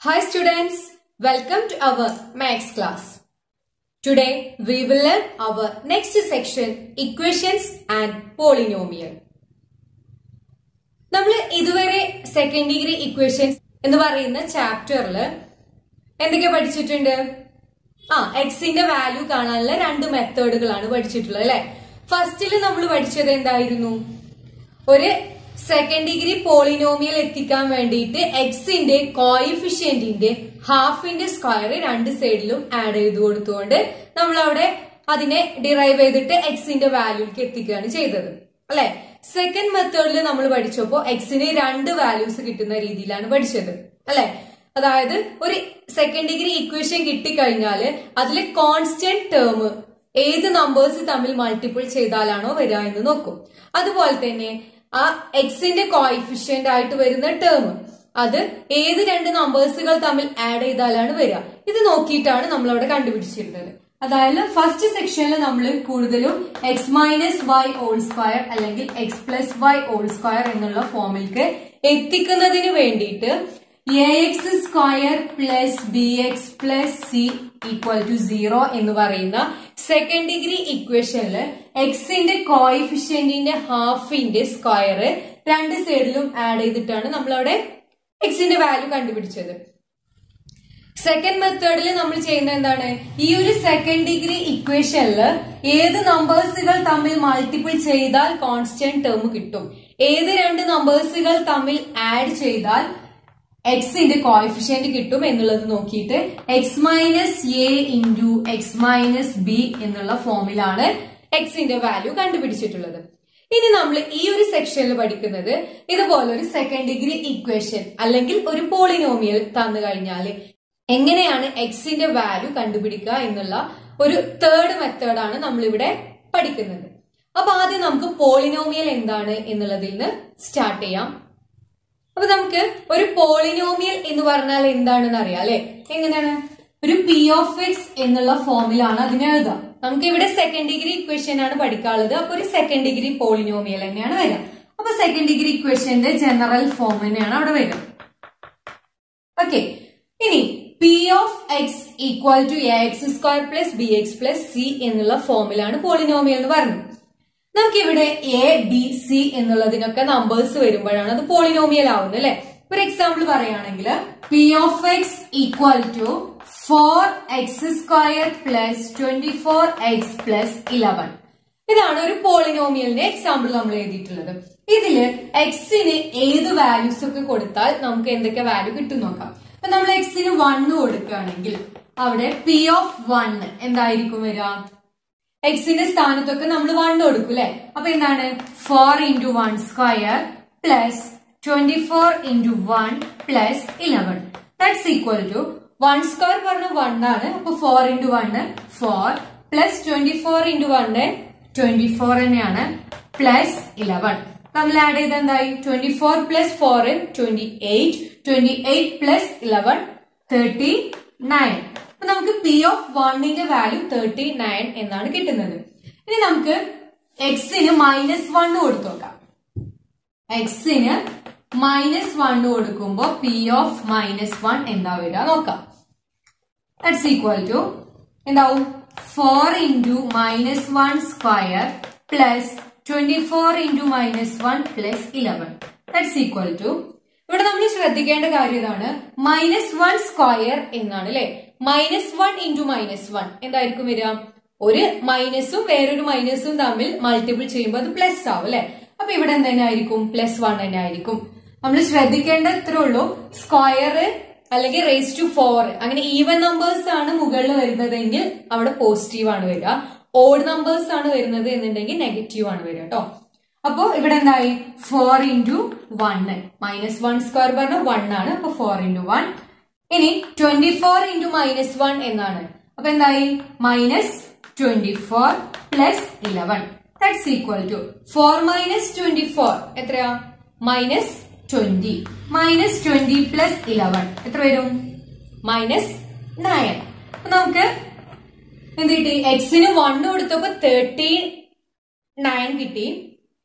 Hi students, welcome to our maths class. Today we will learn our next section equations and polynomial. നമ്മൾ ഇതുവരെ second degree equations എന്ന് പറയുന്ന ചാപ്റ്ററിൽ എന്തൊക്കെ പഠിച്ചിട്ടുണ്ട് ആ എക്സിന്റെ വാല്യൂ കാണാനുള്ള രണ്ട് മെത്തേഡുകളാണ് പഠിച്ചിട്ടുള്ളത് അല്ലെ ഫസ്റ്റിൽ നമ്മൾ പഠിച്ചത് എന്തായിരുന്നു ഒരു സെക്കൻഡ് ഡിഗ്രി പോളിനോമിയൽ എത്തിക്കാൻ വേണ്ടിയിട്ട് എക്സിന്റെ കോയിഫിഷ്യന്റിന്റെ ഹാഫിന്റെ സ്ക്വയർ രണ്ട് സൈഡിലും ആഡ് ചെയ്ത് കൊടുത്തുകൊണ്ട് നമ്മൾ അവിടെ അതിനെ ഡിറൈവ് ചെയ്തിട്ട് എക്സിന്റെ വാല്യൂക്ക് എത്തിക്കുകയാണ് ചെയ്തത് അല്ലെ സെക്കൻഡ് മെത്തേഡിൽ നമ്മൾ പഠിച്ചപ്പോ എക്സിന് രണ്ട് വാല്യൂസ് കിട്ടുന്ന രീതിയിലാണ് പഠിച്ചത് അല്ലെ അതായത് ഒരു സെക്കൻഡ് ഡിഗ്രി ഇക്വേഷൻ കിട്ടിക്കഴിഞ്ഞാല് അതിലെ കോൺസ്റ്റന്റ് ടേം ഏത് നമ്പേഴ്സ് തമ്മിൽ മൾട്ടിപ്പിൾ ചെയ്താലാണോ വരിക എന്ന് നോക്കും അതുപോലെ തന്നെ ആ എക്സിന്റെ കോയിഫിഷ്യന്റ് ആയിട്ട് വരുന്ന ടേം അത് ഏത് രണ്ട് നമ്പേഴ്സുകൾ തമ്മിൽ ആഡ് ചെയ്താലാണ് വരിക ഇത് നോക്കിയിട്ടാണ് നമ്മൾ അവിടെ കണ്ടുപിടിച്ചിരുന്നത് അതായത് ഫസ്റ്റ് സെക്ഷനിൽ നമ്മൾ കൂടുതലും X minus Y whole square അല്ലെങ്കിൽ X plus Y whole square എന്നുള്ള ഫോമിലേക്ക് എത്തിക്കുന്നതിന് വേണ്ടിയിട്ട് A X square plus B X plus C equal to zero എന്ന് പറയുന്ന സെക്കൻഡ് ഡിഗ്രി ഇക്വേഷനിൽ എക്സിന്റെ കോയിഫിഷ്യന്റിന്റെ ഹാഫിന്റെ സ്ക്വയർ രണ്ട് സൈഡിലും ആഡ് ചെയ്തിട്ടാണ് നമ്മളവിടെ എക്സിന്റെ വാല്യൂ കണ്ടുപിടിച്ചത് സെക്കൻഡ് മെത്തേഡിൽ നമ്മൾ ചെയ്യുന്നത് എന്താണ് ഈ ഒരു സെക്കൻഡ് ഡിഗ്രി ഇക്വേഷനിൽ ഏത് നമ്പേഴ്സുകൾ തമ്മിൽ മൾട്ടിപ്പിൾ ചെയ്താൽ കോൺസ്റ്റന്റ് ടേം കിട്ടും ഏത് രണ്ട് നമ്പേഴ്സുകൾ തമ്മിൽ ആഡ് ചെയ്താൽ എക്സിന്റെ കോയിഫിഷ്യന്റ് കിട്ടും എന്നുള്ളത് നോക്കിയിട്ട് X minus A into X minus B എന്നുള്ള ഫോമിലാണ് എക്സിന്റെ വാല്യൂ കണ്ടുപിടിച്ചിട്ടുള്ളത് ഇനി നമ്മൾ ഈ ഒരു സെക്ഷനിൽ പഠിക്കുന്നത് ഇതുപോലെ ഒരു സെക്കൻഡ് ഡിഗ്രി ഇക്വേഷൻ അല്ലെങ്കിൽ ഒരു പോളിനോമിയൽ തന്നു കഴിഞ്ഞാല് എങ്ങനെയാണ് എക്സിന്റെ വാല്യൂ കണ്ടുപിടിക്കുക എന്നുള്ള ഒരു തേർഡ് മെത്തേഡാണ് നമ്മളിവിടെ പഠിക്കുന്നത് അപ്പൊ ആദ്യം നമുക്ക് പോളിനോമിയൽ എന്താണ് എന്നുള്ളതിൽ നിന്ന് സ്റ്റാർട്ട് ചെയ്യാം അപ്പൊ നമുക്ക് ഒരു പോളിനോമിയൽ എന്ന് പറഞ്ഞാൽ എന്താണെന്ന് അറിയാം അല്ലെ എങ്ങനെയാണ് ഒരു പി ഓഫ് എക്സ് എന്നുള്ള ഫോമിലാണ് അതിനെ എഴുതുക നമുക്ക് ഇവിടെ സെക്കൻഡ് ഡിഗ്രി ഇക്വേഷൻ ആണ് പഠിക്കാനുള്ളത് അപ്പൊ ഒരു സെക്കൻഡ് ഡിഗ്രി പോളിനോമിയൽ തന്നെയാണ് വരിക അപ്പൊ സെക്കൻഡ് ഡിഗ്രി ഇക്വേഷന്റെ ജനറൽ ഫോം തന്നെയാണ് അവിടെ വരിക ഓക്കെ ഇനി P of X equal to A X square plus B X plus C എന്നുള്ള ഫോമിലാണ് പോളിനോമിയൽ എന്ന് പറഞ്ഞത് നമുക്കിവിടെ എ ബി സി എന്നുള്ളതിനൊക്കെ നമ്പേഴ്സ് വരുമ്പോഴാണ് അത് പോളിനോമിയൽ ആവുന്നത് അല്ലെ ഒരു എക്സാമ്പിൾ പറയുകയാണെങ്കിൽ P of X equal to four X square plus twenty four X plus eleven ഇതാണ് ഒരു പോളിനോമിയലിന്റെ എക്സാമ്പിൾ നമ്മൾ എഴുതിയിട്ടുള്ളത് ഇതില് എക്സിന് ഏത് വാല്യൂസ് ഒക്കെ കൊടുത്താൽ നമുക്ക് എന്തൊക്കെ വാല്യൂ കിട്ടും നോക്കാം അപ്പൊ നമ്മൾ എക്സിന് വണ്ണ് കൊടുക്കുകയാണെങ്കിൽ അവിടെ പി ഓഫ് വൺ എന്തായിരിക്കും വരിക എക്സിന്റെ സ്ഥാനത്തൊക്കെ നമ്മൾ വൺ കൊടുക്കും അല്ലെ അപ്പൊ എന്താണ് four into one square plus twenty four into one plus eleven that's equal to one square പറഞ്ഞ വൺ ആണ് അപ്പൊ four into one four plus twenty four into one twenty four തന്നെയാണ് പ്ലസ് ഇലവൻ നമ്മൾ add ചെയ്ത് എന്തായി twenty four plus four twenty eight twenty eight plus eleven thirty nine അപ്പൊ നമുക്ക് P of വണ്ണിന്റെ വാല്യൂ തേർട്ടി നയൻ എന്നാണ് കിട്ടുന്നത് ഇനി നമുക്ക് എക്സിന് മൈനസ് വൺ കൊടുത്തു നോക്കാം എക്സിന് മൈനസ് വൺ കൊടുക്കുമ്പോ പി ഓഫ് മൈനസ് വൺ എന്താ വരിക നോക്കാം ദാറ്റ്സ് ഈക്വൽ ടു എന്താവും four into minus one square plus twenty four into minus one plus eleven that's equal to ഇവിടെ നമ്മൾ ശ്രദ്ധിക്കേണ്ട കാര്യം ഇതാണ് മൈനസ് വൺ സ്ക്വയർ എന്നാണ് അല്ലെ minus one into minus one എന്തായിരിക്കും വരിക ഒരു മൈനസും വേറൊരു മൈനസും തമ്മിൽ മൾട്ടിപ്പിൾ ചെയ്യുമ്പോൾ അത് പ്ലസ് ആവും അല്ലെ അപ്പൊ ഇവിടെ എന്തെന്നെ ആയിരിക്കും പ്ലസ് വൺ തന്നെ ആയിരിക്കും നമ്മൾ ശ്രദ്ധിക്കേണ്ട ഇത്രേ ഉള്ളൂ സ്ക്വയർ അല്ലെങ്കിൽ റേസ് ടു ഫോർ അങ്ങനെ ഈവൻ നമ്പേഴ്സ് ആണ് മുകളിൽ വരുന്നതെങ്കിൽ അവിടെ പോസിറ്റീവ് ആണ് വരിക ഓഡ് നമ്പേഴ്സ് ആണ് വരുന്നത് എന്നുണ്ടെങ്കിൽ നെഗറ്റീവ് ആണ് വരിക കേട്ടോ അപ്പോ ഇവിടെ എന്തായി four into one minus one square പറഞ്ഞ വൺ ആണ് അപ്പൊ ഫോർ ഇൻറ്റു വൺ ഇനി twenty four into minus one എന്നാണ് അപ്പൊ എന്തായി minus twenty four plus eleven that's equal to four minus twenty four എത്രയാ minus twenty minus twenty plus eleven എത്ര വരും മൈനസ് നയൻ അപ്പൊ നമുക്ക് എന്ത് കിട്ടി എക്സിന് വൺ കൊടുത്തപ്പോ തേർട്ടി നയൻ കിട്ടി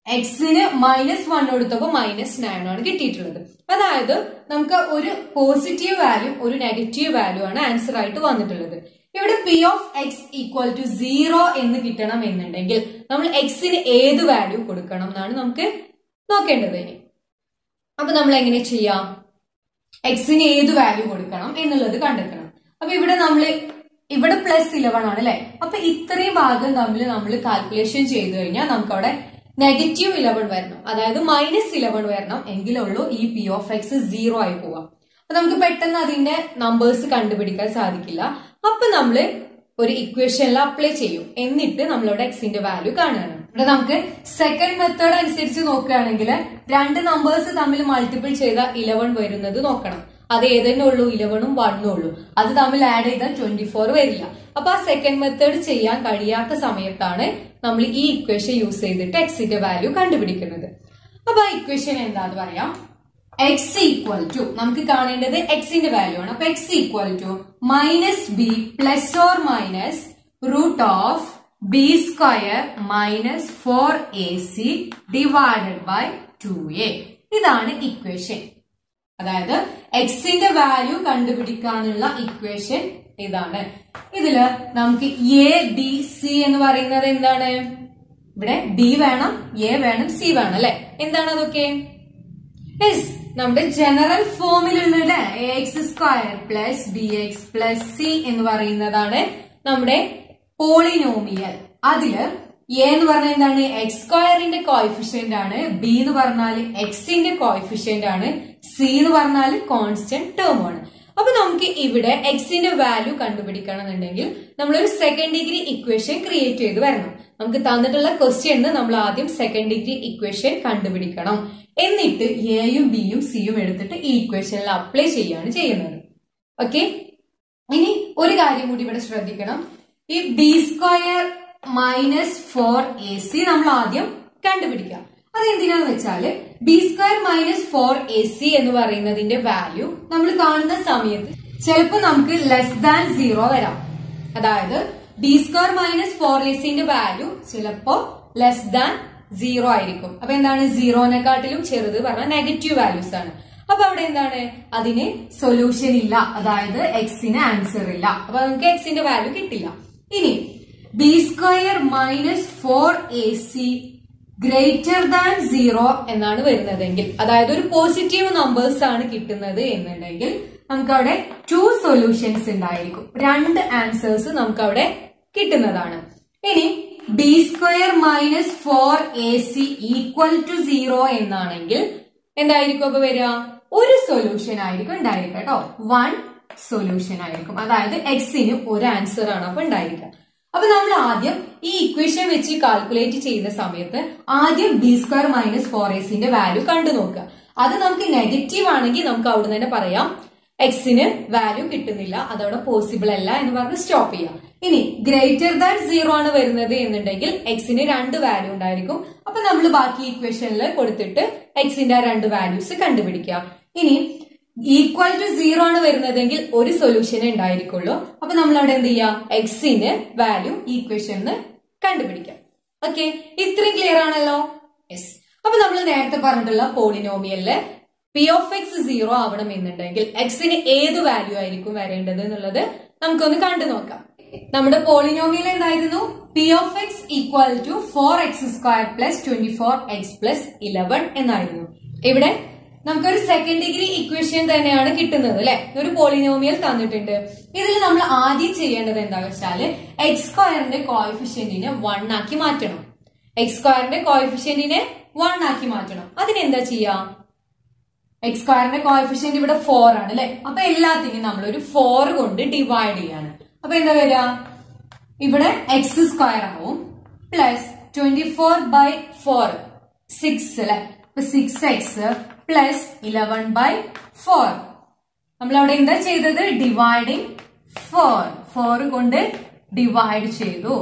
എക്സിന് മൈനസ് വൺ കൊടുത്തപ്പോൾ മൈനസ് നയൻ ആണ് കിട്ടിയിട്ടുള്ളത് അതായത് നമുക്ക് ഒരു പോസിറ്റീവ് വാല്യൂ ഒരു നെഗറ്റീവ് വാല്യൂ ആണ് ആൻസർ ആയിട്ട് വന്നിട്ടുള്ളത് ഇവിടെ P of X equal to zero എന്ന് കിട്ടണം എന്നുണ്ടെങ്കിൽ നമ്മൾ എക്സിന് ഏത് വാല്യൂ കൊടുക്കണം എന്നാണ് നമുക്ക് നോക്കേണ്ടത് ഇനി അപ്പൊ നമ്മൾ എങ്ങനെ ചെയ്യാം എക്സിന് ഏത് വാല്യൂ കൊടുക്കണം എന്നുള്ളത് കണ്ടെത്തണം അപ്പൊ ഇവിടെ നമ്മൾ ഇവിടെ പ്ലസ് ഇലവൺ ആണ് അല്ലെ അപ്പൊ ഇത്രയും ഭാഗം തമ്മിൽ നമ്മൾ കാൽക്കുലേഷൻ ചെയ്തു കഴിഞ്ഞാൽ നമുക്ക് അവിടെ നെഗറ്റീവ് ഇലവൺ വരണം അതായത് മൈനസ് ഇലവൺ വരണം എങ്കിലുള്ളൂ ഈ പി ഓഫ് എക്സ് സീറോ ആയി പോവാം അപ്പൊ നമുക്ക് പെട്ടെന്ന് അതിന്റെ നമ്പേഴ്സ് കണ്ടുപിടിക്കാൻ സാധിക്കില്ല അപ്പൊ നമ്മൾ ഒരു ഇക്വേഷനിൽ അപ്ലൈ ചെയ്യും എന്നിട്ട് നമ്മളിവിടെ എക്സിന്റെ വാല്യൂ കാണുകയാണ് ഇവിടെ നമുക്ക് സെക്കൻഡ് മെത്തേഡ് അനുസരിച്ച് നോക്കുകയാണെങ്കിൽ രണ്ട് നമ്പേഴ്സ് തമ്മിൽ മൾട്ടിപ്പിൾ ചെയ്ത ഇലവൺ വരുന്നത് നോക്കണം അത് ഏതെന്നെ ഉള്ളൂ ഇലവണും വണ്ണും ഉള്ളൂ അത് തമ്മിൽ ആഡ് ചെയ്താൽ ട്വന്റി ഫോർ വരില്ല അപ്പൊ ആ സെക്കൻഡ് മെത്തേഡ് ചെയ്യാൻ കഴിയാത്ത സമയത്താണ് നമ്മൾ ഈ ഇക്വേഷൻ യൂസ് ചെയ്തിട്ട് എക്സിന്റെ വാല്യൂ കണ്ടുപിടിക്കുന്നത് അപ്പൊ ആ ഇക്വേഷൻ എന്താന്ന് പറയാം എക്സ് ഈക്വൽ ടു നമുക്ക് കാണേണ്ടത് എക്സിന്റെ വാല്യൂ ആണ് അപ്പൊ X equal to minus B plus or minus root of B square minus four A C divided by two A ഇതാണ് ഇക്വേഷൻ അതായത് എക്സിന്റെ വാല്യൂ കണ്ടുപിടിക്കാനുള്ള ഇക്വേഷൻ ഇതാണ് ഇതില് നമുക്ക് എ ബി സി എന്ന് പറയുന്നത് എന്താണ് ഇവിടെ ഡി വേണം എ വേണം സി വേണം അല്ലെ എന്താണ് അതൊക്കെ യെസ് നമ്മുടെ ജനറൽ ഫോമിലുള്ള A X square plus B X plus C എന്ന് പറയുന്നതാണ് നമ്മുടെ പോളിനോമിയൽ അതില് എ എന്ന് പറഞ്ഞാൽ എന്താണ് എക്സ് സ്ക്വയറിന്റെ കോയിഫിഷ്യന്റ് ആണ് ബി എന്ന് പറഞ്ഞാൽ എക്സിന്റെ കോയിഫിഷ്യന്റ് ആണ് സി എന്ന് പറഞ്ഞാൽ കോൺസ്റ്റന്റ് ടേം ആണ് അപ്പൊ നമുക്ക് ഇവിടെ എക്സിന്റെ വാല്യൂ കണ്ടുപിടിക്കണം എന്നുണ്ടെങ്കിൽ നമ്മളൊരു സെക്കൻഡ് ഡിഗ്രി ഇക്വേഷൻ ക്രിയേറ്റ് ചെയ്ത് വരണം നമുക്ക് തന്നിട്ടുള്ള ക്വസ്റ്റ്യന് നമ്മൾ ആദ്യം സെക്കൻഡ് ഡിഗ്രി ഇക്വേഷൻ കണ്ടുപിടിക്കണം എന്നിട്ട് എയും ബിയും സിയും എടുത്തിട്ട് ഈ ഇക്വേഷനിൽ അപ്ലൈ ചെയ്യാണ് ചെയ്യുന്നത് ഓക്കെ ഇനി ഒരു കാര്യം കൂടി ഇവിടെ ശ്രദ്ധിക്കണം ഈ B square minus four A C നമ്മൾ ആദ്യം കണ്ടുപിടിക്കാം അതെന്തിനാന്ന് വെച്ചാല് B square minus four A C എന്ന് പറയുന്നതിന്റെ വാല്യൂ നമ്മൾ കാണുന്ന സമയത്ത് ചിലപ്പോൾ നമുക്ക് ലെസ് ദാൻ സീറോ വരാം അതായത് B square minus four A സിന്റെ വാല്യൂ ചിലപ്പോ ലെസ് ദാൻ സീറോ ആയിരിക്കും അപ്പൊ എന്താണ് സീറോനെക്കാട്ടിലും ചെറുത് പറഞ്ഞാൽ നെഗറ്റീവ് വാല്യൂസ് ആണ് അപ്പൊ അവിടെ എന്താണ് അതിന് സൊല്യൂഷൻ ഇല്ല അതായത് എക്സിന് ആൻസർ ഇല്ല അപ്പൊ നമുക്ക് എക്സിന്റെ വാല്യൂ കിട്ടില്ല ഇനി B square minus four A C greater than zero എന്നാണ് വരുന്നതെങ്കിൽ അതായത് ഒരു പോസിറ്റീവ് നമ്പേഴ്സ് ആണ് കിട്ടുന്നത് എന്നുണ്ടെങ്കിൽ നമുക്ക് അവിടെ ടു സൊല്യൂഷൻസ് ഉണ്ടായിരിക്കും രണ്ട് ആൻസേഴ്സ് നമുക്ക് അവിടെ കിട്ടുന്നതാണ് ഇനി B square minus four A C equal to zero എന്നാണെങ്കിൽ എന്തായിരിക്കും അപ്പൊ വരിക ഒരു സൊല്യൂഷൻ ആയിരിക്കും ഉണ്ടായിരിക്കുക കേട്ടോ വൺ സൊല്യൂഷൻ ആയിരിക്കും അതായത് എക്സിന് ഒരു ആൻസർ ആണ് അപ്പൊ ഉണ്ടായിരിക്കുക അപ്പൊ നമ്മൾ ആദ്യം ഈ ഇക്വേഷൻ വെച്ച് കാൽക്കുലേറ്റ് ചെയ്യുന്ന സമയത്ത് ആദ്യം ബി സ്ക്വയർ മൈനസ് ഫോർ എസിന്റെ വാല്യൂ കണ്ടു നോക്കുക അത് നമുക്ക് നെഗറ്റീവ് ആണെങ്കിൽ നമുക്ക് അവിടെ തന്നെ പറയാം എക്സിന് വാല്യൂ കിട്ടുന്നില്ല അതവിടെ പോസിബിൾ അല്ല എന്ന് പറഞ്ഞ് സ്റ്റോപ്പ് ചെയ്യാം ഇനി ഗ്രേറ്റർ ദാൻ സീറോ ആണ് വരുന്നത് എന്നുണ്ടെങ്കിൽ എക്സിന് രണ്ട് വാല്യൂ ഉണ്ടായിരിക്കും അപ്പൊ നമ്മൾ ബാക്കി ഇക്വേഷനിൽ കൊടുത്തിട്ട് എക്സിന്റെ ആ രണ്ട് വാല്യൂസ് കണ്ടുപിടിക്കാം ഇനി ഈക്വൽ ടു സീറോ ആണ് വരുന്നതെങ്കിൽ ഒരു സൊല്യൂഷനേ ഉണ്ടായിരിക്കുള്ളൂ അപ്പൊ നമ്മൾ അവിടെ എന്ത് ചെയ്യാം എക്സിന് വാല്യൂ ഈക്വേഷന് കണ്ടുപിടിക്കാം ഓക്കെ ഇത്രയും ക്ലിയർ ആണല്ലോ യെസ് അപ്പൊ നമ്മൾ നേരത്തെ പറഞ്ഞിട്ടുള്ള പോളിനോമിയലില് പി ഓഫ് എക്സ് സീറോ ആവണം എന്നുണ്ടെങ്കിൽ എക്സിന് ഏത് വാല്യൂ ആയിരിക്കും വരേണ്ടത് എന്നുള്ളത് നമുക്കൊന്ന് കണ്ടു നോക്കാം നമ്മുടെ പോളിനോമിയൽ എന്തായിരുന്നു P of X equal to four X square plus twenty four X plus eleven എന്നായിരുന്നു ഇവിടെ നമുക്കൊരു സെക്കൻഡ് ഡിഗ്രി ഇക്വേഷൻ തന്നെയാണ് കിട്ടുന്നത് അല്ലെ ഒരു പോളിനോമിയൽ തന്നിട്ടുണ്ട് ഇതിൽ നമ്മൾ ആദ്യം ചെയ്യേണ്ടത് എന്താണെന്ന് വെച്ചാല് എക്സ് സ്ക്വയറിന്റെ കോയിഫിഷ്യന്റിനെ വൺ ആക്കി മാറ്റണം എക്സ് സ്ക്വയറിന്റെ കോയിഫിഷ്യന്റിനെ വൺ ആക്കി മാറ്റണം അതിനെന്താ ചെയ്യാ എക്സ് സ്ക്വയറിന്റെ കോയിഫിഷ്യന്റ് ഇവിടെ ഫോർ ആണ് അല്ലെ അപ്പൊ എല്ലാത്തിനും നമ്മൾ ഒരു ഫോർ കൊണ്ട് ഡിവൈഡ് ചെയ്യാണ് അപ്പൊ എന്താ വരിക ഇവിടെ എക്സ് സ്ക്വയർ ആവും plus twenty four by four six അല്ലെ അപ്പൊ six X plus eleven by four നമ്മൾ അവിടെ എന്താ ചെയ്തത് ഡിവൈഡിങ് ഫോർ ഫോർ കൊണ്ട് ഡിവൈഡ് ചെയ്തു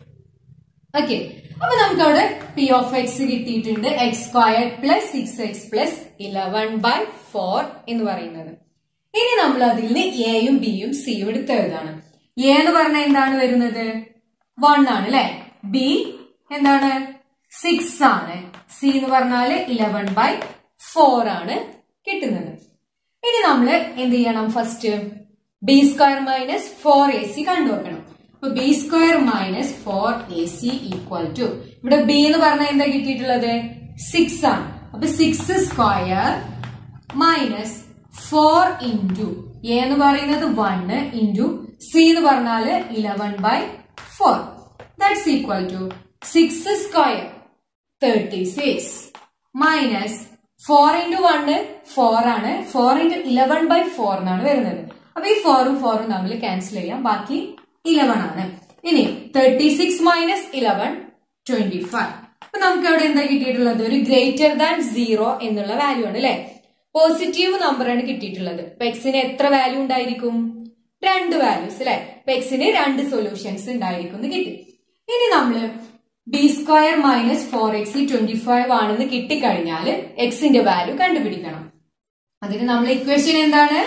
ഓക്കെ അപ്പൊ നമുക്ക് അവിടെ പി ഓഫ് എക്സ് കിട്ടിയിട്ടുണ്ട് X square plus six X plus eleven by four എന്ന് പറയുന്നത് ഇനി നമ്മൾ അതിൽ നിന്ന് എയും ബിയും സിയും എടുത്ത് എഴുതാണ് എ എന്ന് പറഞ്ഞാൽ എന്താണ് വരുന്നത് വൺ ആണ് അല്ലെ ബി എന്താണ് സിക്സ് ആണ് സി എന്ന് പറഞ്ഞാല് ഇലവൻ ബൈ ഫോർ ആണ് കിട്ടുന്നത് ഇനി നമ്മൾ എന്ത് ചെയ്യണം first B square minus four A C കണ്ടുവെക്കണം അപ്പൊ B square minus four A C equal to ഇവിടെ ബി എന്ന് പറഞ്ഞാൽ എന്താ കിട്ടിയിട്ടുള്ളത് സിക്സ് ആണ് അപ്പൊ six square minus four into A എന്ന് പറയുന്നത് വണ് ഇൻറ്റു സി എന്ന് പറഞ്ഞാല് eleven by four that's equal to six square thirty six minus four into one four ആണ് four into eleven by four എന്നാണ് വരുന്നത് അപ്പൊ ഈ ഫോറും ഫോറും തമ്മിൽ ക്യാൻസൽ ചെയ്യാം ബാക്കി ഇലവൻ ആണ് ഇനി thirty six minus eleven twenty five അപ്പൊ നമുക്ക് അവിടെ എന്താ കിട്ടിയിട്ടുള്ളത് ഒരു ഗ്രേറ്റർ ദാൻ സീറോ എന്നുള്ള വാല്യൂ ആണ് അല്ലെ പോസിറ്റീവ് നമ്പർ ആണ് കിട്ടിയിട്ടുള്ളത് അപ്പൊ എക്സിന് എത്ര വാല്യൂ ഉണ്ടായിരിക്കും രണ്ട് വാല്യൂസ് അല്ലെ അപ്പൊ എക്സിന് രണ്ട് സൊല്യൂഷൻസ് ഉണ്ടായിരിക്കും എന്ന് കിട്ടി ഇനി നമ്മള് B square minus four X twenty five ആണെന്ന് കിട്ടിക്കഴിഞ്ഞാൽ എക്സിന്റെ വാല്യൂ കണ്ടുപിടിക്കണം അതിന് നമ്മൾ ഇക്വേഷൻ എന്താണ്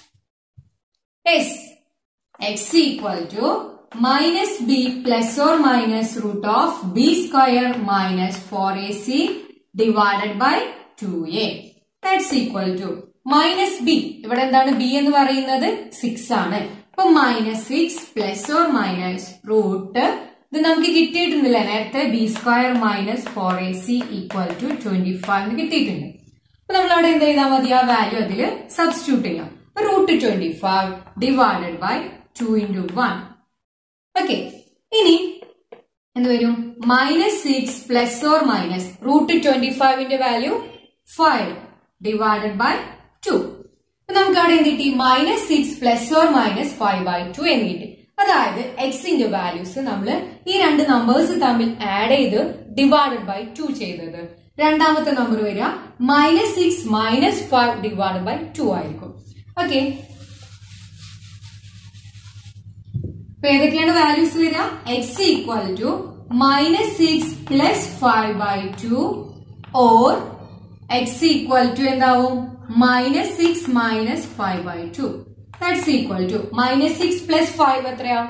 as X equal to minus B plus or minus root of B square minus four A C divided by two A that's equal to minus B ഇവിടെ എന്താണ് B എന്ന് പറയുന്നത് സിക്സ് ആണ് അപ്പൊ minus six plus or minus root ഇത് നമുക്ക് കിട്ടിയിട്ടുണ്ടല്ലേ നേരത്തെ B square minus four A C equal to twenty five എന്ന് കിട്ടിയിട്ടുണ്ട് അപ്പൊ നമ്മൾ അവിടെ എന്ത് ചെയ്താൽ മതി ആ വാല്യൂ അതിൽ സബ്സ്റ്റിറ്റ്യൂട്ട് ചെയ്യാം root twenty five divided by two into one okay ഇനി എന്ത് വരും minus six plus or minus root twenty ഫൈവിന്റെ value five divided by two നമുക്ക് അവിടെ എന്ത് കിട്ടി minus six plus or minus five by two എന്ന് കിട്ടി അതായത് എക്സിന്റെ വാല്യൂസ് നമ്മൾ ഈ രണ്ട് നമ്പേഴ്സ് തമ്മിൽ ആഡ് ചെയ്ത് ഡിവൈഡഡ് ബൈ ടു ചെയ്തത് രണ്ടാമത്തെ നമ്പർ വരിക minus six minus five divided by two ആയിരിക്കും ഓക്കെ അപ്പൊ ഏതൊക്കെയാണ് വാല്യൂസ് വരിക X equal to minus six plus five by two or X equal to എന്താവും minus six minus five by two that's equal to minus six plus five എത്രയാ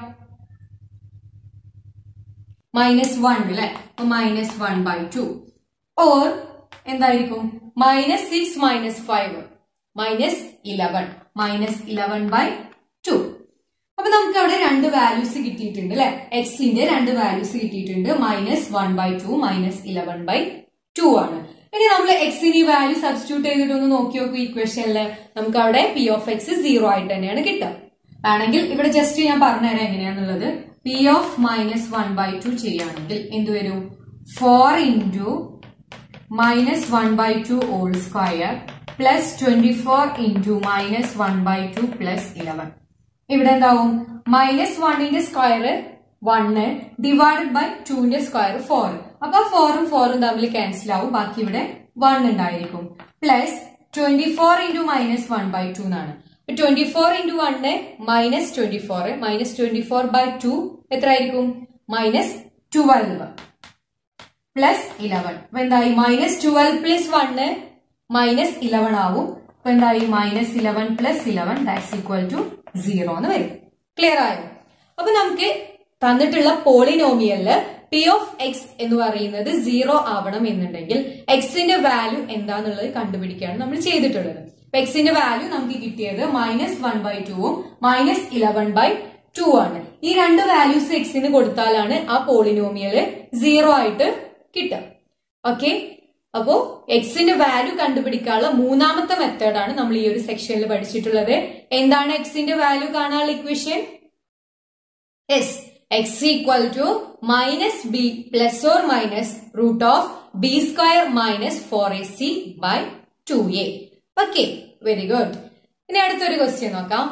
minus one അല്ലെ minus one by two or എന്തായിരിക്കും minus six minus five minus eleven minus eleven by two അപ്പൊ നമുക്ക് അവിടെ രണ്ട് values കിട്ടിയിട്ടുണ്ട് അല്ലെ എക്സിന്റെ രണ്ട് വാല്യൂസ് കിട്ടിയിട്ടുണ്ട് minus one by two minus eleven by two ആണ് ഇനി നമ്മൾ എക്സിന് വാല്യൂ സബ്സ്റ്റിറ്റ്യൂട്ട് ചെയ്തിട്ട് ഒന്ന് നോക്കി നോക്കൂ ഇക്വേഷനില് നമുക്ക് അവിടെ പി ഓഫ് എക്സ് സീറോ ആയിട്ട് തന്നെയാണ് കിട്ടുക ആണെങ്കിൽ ഇവിടെ ജസ്റ്റ് ഞാൻ പറഞ്ഞുതരാം എങ്ങനെയാന്നുള്ളത് P of minus one by two ചെയ്യുകയാണെങ്കിൽ എന്ത് വരും four into minus one by two whole square plus twenty four into minus one by two plus eleven ഇവിടെ എന്താവും മൈനസ് വണ്ണിന്റെ സ്ക്വയർ വണ്ണ് ഡിവൈഡഡ് ബൈ ടുവിന്റെ സ്ക്വയർ ഫോർ അപ്പൊ ഫോറും ഫോറും തമ്മിൽ ക്യാൻസൽ ആവും ബാക്കി ഇവിടെ വൺ ഉണ്ടായിരിക്കും plus twenty four into minus one by two എന്നാണ് twenty four into one minus twenty four minus twenty four by two എത്ര ആയിരിക്കും മൈനസ് ട്വൽവ് പ്ലസ് ഇലവൻ അപ്പൊ എന്തായി minus twelve plus one minus eleven ആവും അപ്പൊ എന്തായി minus eleven plus eleven that's equal to zero എന്ന് വരും ക്ലിയർ ആയോ അപ്പൊ നമുക്ക് തന്നിട്ടുള്ള പോളിനോമിയലില് പി ഓഫ് എക്സ് എന്ന് പറയുന്നത് സീറോ ആവണം എന്നുണ്ടെങ്കിൽ എക്സിന്റെ വാല്യൂ എന്താന്നുള്ളത് കണ്ടുപിടിക്കുകയാണ് നമ്മൾ ചെയ്തിട്ടുള്ളത് അപ്പൊ എക്സിന്റെ വാല്യൂ നമുക്ക് കിട്ടിയത് മൈനസ് വൺ ബൈ ടുവും മൈനസ് ഇലവൻ ബൈ ടു ആണ് ഈ രണ്ട് വാല്യൂസ് എക്സിന് കൊടുത്താലാണ് ആ പോളിനോമിയല് സീറോ ആയിട്ട് കിട്ടുക ഓക്കെ അപ്പോ എക്സിന്റെ വാല്യൂ കണ്ടുപിടിക്കാനുള്ള മൂന്നാമത്തെ മെത്തേഡാണ് നമ്മൾ ഈ ഒരു സെക്ഷനിൽ പഠിച്ചിട്ടുള്ളത് എന്താണ് എക്സിന്റെ വാല്യൂ കാണാനുള്ള equation is X equal to minus B plus or minus root of B square minus four A c by two a okay very good ഇനി അടുത്തൊരു ക്വസ്റ്റ്യൻ നോക്കാം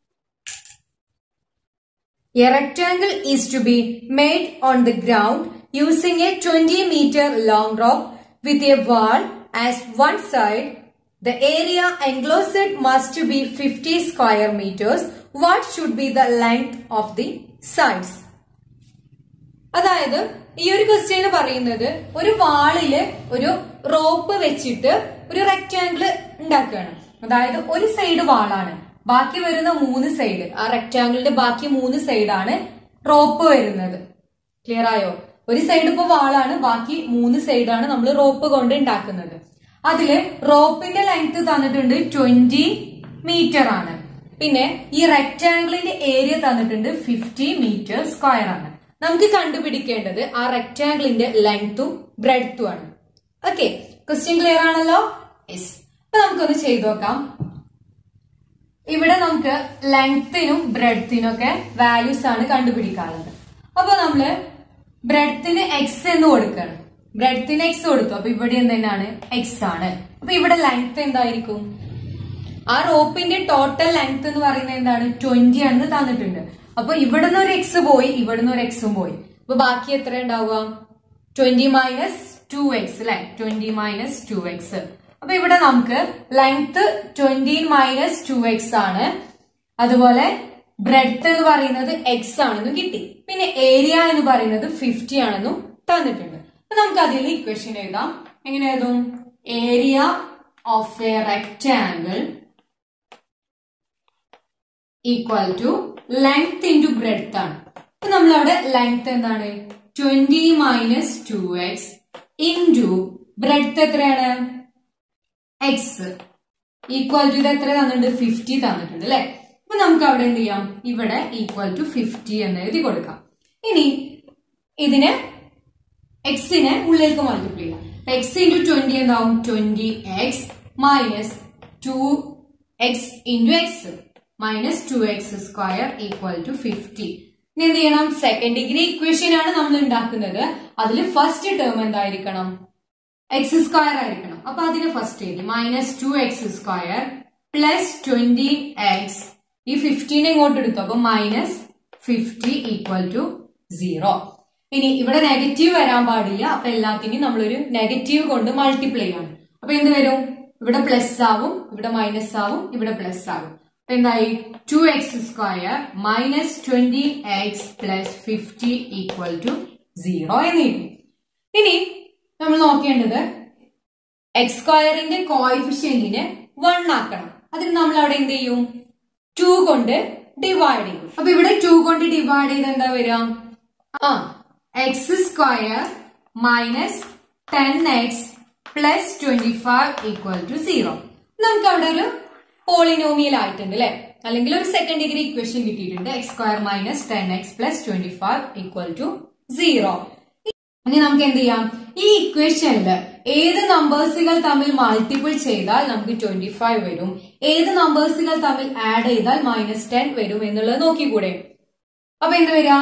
A rectangle is to be made on the ground using a 20 meter long rope with a wall as one side. The area enclosed must be 50 square meters. What should be the length of the sides? അതായത് ഈ ഒരു question പറയുന്നത് ഒരു വാളില് ഒരു rope വെച്ചിട്ട് ഒരു rectangle ഉണ്ടാക്കുകയാണ് അതായത് ഒരു സൈഡ് വാളാണ് ബാക്കി വരുന്ന മൂന്ന് സൈഡ് ആ റെക്റ്റാങ്കിളിന്റെ ബാക്കി മൂന്ന് സൈഡാണ് റോപ്പ് വരുന്നത് ക്ലിയർ ആയോ ഒരു സൈഡ് ഇപ്പൊ വാളാണ് ബാക്കി മൂന്ന് സൈഡാണ് നമ്മൾ റോപ്പ് കൊണ്ട് ഉണ്ടാക്കുന്നത് അതില് റോപ്പിന്റെ ലെങ്ത് തന്നിട്ടുണ്ട് ട്വന്റി മീറ്റർ ആണ് പിന്നെ ഈ റെക്ടാംഗിളിന്റെ ഏരിയ തന്നിട്ടുണ്ട് ഫിഫ്റ്റി മീറ്റർ സ്ക്വയർ ആണ് നമുക്ക് കണ്ടുപിടിക്കേണ്ടത് ആ റെക്ടാംഗിളിന്റെ ലെങ്ത്തും ബ്രെഡ്ത്തും ആണ് ഓക്കെ ക്വസ്റ്റ്യൻ ക്ലിയർ ആണല്ലോ യെസ് അപ്പൊ നമുക്കൊന്ന് ചെയ്തു നോക്കാം ഇവിടെ നമുക്ക് ലെങ്ത്തിനും ബ്രെഡ്ത്തിനും ഒക്കെ വാല്യൂസ് ആണ് കണ്ടുപിടിക്കാനുള്ളത് അപ്പൊ നമ്മള് ബ്രെഡ്ത്തിന് എക്സ് എന്ന് കൊടുക്കണം ബ്രെഡ്ത്തിന് എക്സ് കൊടുത്തു അപ്പൊ ഇവിടെ എന്താണ് എക്സ് ആണ് അപ്പൊ ഇവിടെ ലെങ്ത് എന്തായിരിക്കും ആ റോപ്പിന്റെ ടോട്ടൽ ലെങ്ത് എന്ന് പറയുന്നത് എന്താണ് ട്വന്റി ആണെന്ന് തന്നിട്ടുണ്ട് അപ്പൊ ഇവിടുന്ന് ഒരു എക്സ് പോയി ഇവിടുന്ന് ഒരു എക്സും പോയി അപ്പൊ ബാക്കി എത്ര ഉണ്ടാവുക ട്വന്റി മൈനസ് ടു എക്സ് അല്ലെ ട്വന്റി മൈനസ് ടു എക്സ് അപ്പൊ ഇവിടെ നമുക്ക് length twenty minus two x ആണ് അതുപോലെ ബ്രെഡ്ത്ത് എന്ന് പറയുന്നത് എക്സ് ആണെന്നും കിട്ടി പിന്നെ ഏരിയ എന്ന് പറയുന്നത് ഫിഫ്റ്റി ആണെന്നും തന്നിട്ടുണ്ട് അപ്പൊ നമുക്ക് അതിൽ ഇക്വേഷൻ എഴുതാം എങ്ങനെ എഴുതും area of a rectangle equal to length into breadth ആണ് അപ്പൊ നമ്മളവിടെ ലെങ്ത് എന്താണ് twenty minus two x into breadth എത്രയാണ് എക്സ് ഈക്വൽ ടു ഇത് എത്ര തന്നിട്ടുണ്ട് ഫിഫ്റ്റി തന്നിട്ടുണ്ട് അല്ലെ അപ്പൊ നമുക്ക് അവിടെ എന്ത് ചെയ്യാം ഇവിടെ ഈക്വൽ ടു ഫിഫ്റ്റി എന്ന് എഴുതി കൊടുക്കാം ഇനി ഇതിന് എക്സിനെ ഉള്ളിലേക്ക് മൾട്ടിപ്ലൈ ചെയ്യാം എക്സ് ഇൻറ്റു ട്വന്റി എന്താവും twenty x minus two x into X minus two x square equal to fifty ഇനി എന്ത് ചെയ്യണം സെക്കൻഡ് ഡിഗ്രി ഇക്വേഷൻ ആണ് നമ്മൾ ഉണ്ടാക്കുന്നത് അതിൽ ഫസ്റ്റ് ടേം എന്തായിരിക്കണം എക്സ് സ്ക്വയർ ആയിരിക്കണം അപ്പൊ അതിന് ഫസ്റ്റ് എഴുതി minus two x square plus twenty x ഈ ഫിഫ്റ്റീനെ ഇങ്ങോട്ട് എടുത്തു അപ്പൊ minus fifty equal to zero ഇനി ഇവിടെ നെഗറ്റീവ് വരാൻ പാടില്ല അപ്പൊ എല്ലാത്തിനെയും നമ്മളൊരു നെഗറ്റീവ് കൊണ്ട് മൾട്ടിപ്ലൈ ആണ് അപ്പൊ എന്ത് വരും ഇവിടെ പ്ലസ് ആവും ഇവിടെ മൈനസ് ആവും ഇവിടെ പ്ലസ് ആവും അപ്പൊ എന്തായി two x square minus twenty x plus fifty equal to zero എന്ന് കിട്ടി ഇനി നമ്മൾ നോക്കേണ്ടത് എക്സ് സ്ക്വയറിന്റെ കോയിഫിഷ്യന്റിനെ വൺ ആക്കണം അതിന് നമ്മൾ അവിടെ എന്ത് ചെയ്യും ടു കൊണ്ട് ഡിവൈഡ് ചെയ്യും അപ്പൊ ഇവിടെ ടു കൊണ്ട് ഡിവൈഡ് ചെയ്ത് എന്താ വരിക ആ x square minus ten x plus twenty five equal to zero നമുക്ക് അവിടെ ഒരു പോളിനോമിയൽ ആയിട്ടുണ്ട് അല്ലെ അല്ലെങ്കിൽ ഒരു സെക്കൻഡ് ഡിഗ്രി ഇക്വേഷൻ കിട്ടിയിട്ടുണ്ട് X square minus ten x plus twenty five equal to zero ഇനി നമുക്ക് എന്ത് ചെയ്യാം ഈ ഇക്വേഷനിൽ ഏത് നമ്പേഴ്സുകൾ തമ്മിൽ മൾട്ടിപ്പിൾ ചെയ്താൽ നമുക്ക് ട്വന്റി ഫൈവ് വരും ഏത് നമ്പേഴ്സുകൾ തമ്മിൽ ആഡ് ചെയ്താൽ മൈനസ് ടെൻ വരും എന്നുള്ളത് നോക്കിക്കൂടെ അപ്പൊ എന്ത് വരാം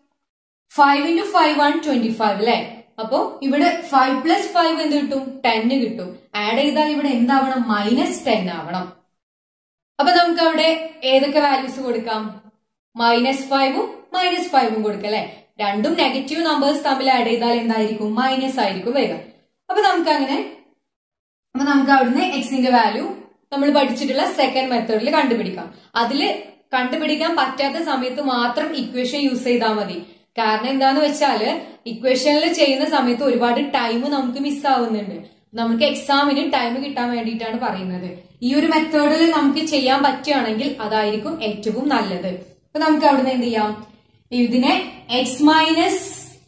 five into five one twenty five അല്ലെ അപ്പോ ഇവിടെ ഫൈവ് പ്ലസ് ഫൈവ് എന്ത് കിട്ടും ടെന്ന് കിട്ടും ആഡ് ചെയ്താൽ ഇവിടെ എന്താവണം മൈനസ് ടെൻ ആവണം അപ്പൊ നമുക്ക് അവിടെ ഏതൊക്കെ വാല്യൂസ് കൊടുക്കാം മൈനസ് ഫൈവും മൈനസ് ഫൈവും കൊടുക്കാം അല്ലെ രണ്ടും നെഗറ്റീവ് നമ്പേഴ്സ് തമ്മിൽ ആഡ് ചെയ്താൽ എന്തായിരിക്കും മൈനസ് ആയിരിക്കും വരിക അപ്പൊ നമുക്ക് അങ്ങനെ അപ്പൊ നമുക്ക് അവിടുന്ന് എക്സിന്റെ വാല്യൂ നമ്മൾ പഠിച്ചിട്ടുള്ള സെക്കൻഡ് മെത്തേഡിൽ കണ്ടുപിടിക്കാം അതിൽ കണ്ടുപിടിക്കാൻ പറ്റാത്ത സമയത്ത് മാത്രം ഇക്വേഷൻ യൂസ് ചെയ്താൽ മതി കാരണം എന്താന്ന് വെച്ചാല് ഇക്വേഷനിൽ ചെയ്യുന്ന സമയത്ത് ഒരുപാട് ടൈം നമുക്ക് മിസ് ആവുന്നുണ്ട് നമുക്ക് എക്സാമിന് ടൈം കിട്ടാൻ വേണ്ടിയിട്ടാണ് പറയുന്നത് ഈ ഒരു മെത്തേഡിൽ നമുക്ക് ചെയ്യാൻ പറ്റുകയാണെങ്കിൽ അതായിരിക്കും ഏറ്റവും നല്ലത് അപ്പൊ നമുക്ക് അവിടുന്ന് എന്ത് ചെയ്യാം ഇതിനെ x minus